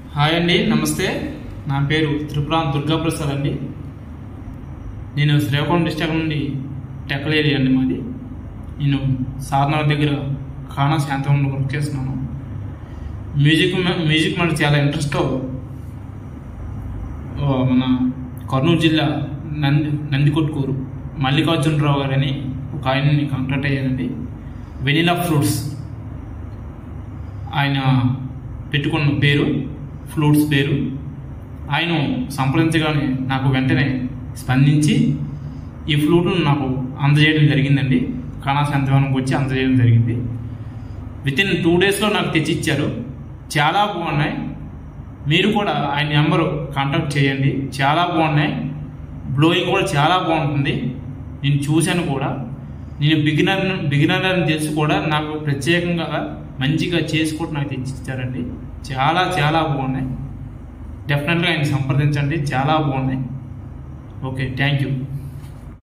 hi అండి నమస్తే నా పేరు త్రిపురాన్ దుర్గాప్రసాద్ అండి నేను శ్రీకాకుళం డిస్ట్రిక్ట్ నుండి టెక్కల ఏరియా అండి మాది నేను సాధనాల దగ్గర ఖానా శాంతంలో వర్క్ చేస్తున్నాను మ్యూజిక్ మ- మ్యూజిక్ మనకు చాలా ఇంట్రెస్ట్ మన కర్నూలు జిల్లా నంది నందికొట్కూరు మల్లికార్జునరావు గారని ఒక ఆయన్ని కాంటాక్ట్ అయ్యానండి వెనిలా ఫ్రూట్స్ ఆయన పెట్టుకున్న పేరు ఫ్లూట్స్ పేరు ఆయన సంప్రదించగానే నాకు వెంటనే స్పందించి ఈ ఫ్లూట్ను నాకు అందజేయడం జరిగిందండి కణా సంతవనంకి వచ్చి అందజేయడం జరిగింది విత్ ఇన్ టూ డేస్లో నాకు తెచ్చి ఇచ్చారు చాలా బాగున్నాయి మీరు కూడా ఆయన నెంబరు కాంటాక్ట్ చేయండి చాలా బాగున్నాయి బ్లోయింగ్ కూడా చాలా బాగుంటుంది నేను చూశాను కూడా నేను బిగినర్ బిగినర్ అని తెలిసి కూడా నాకు ప్రత్యేకంగా మంచిగా చేసి కూడా నాకు తెచ్చి ఇచ్చారండి చాలా చాలా బాగున్నాయి డెఫినెట్గా ఆయన సంప్రదించండి చాలా బాగున్నాయి ఓకే థ్యాంక్ యూ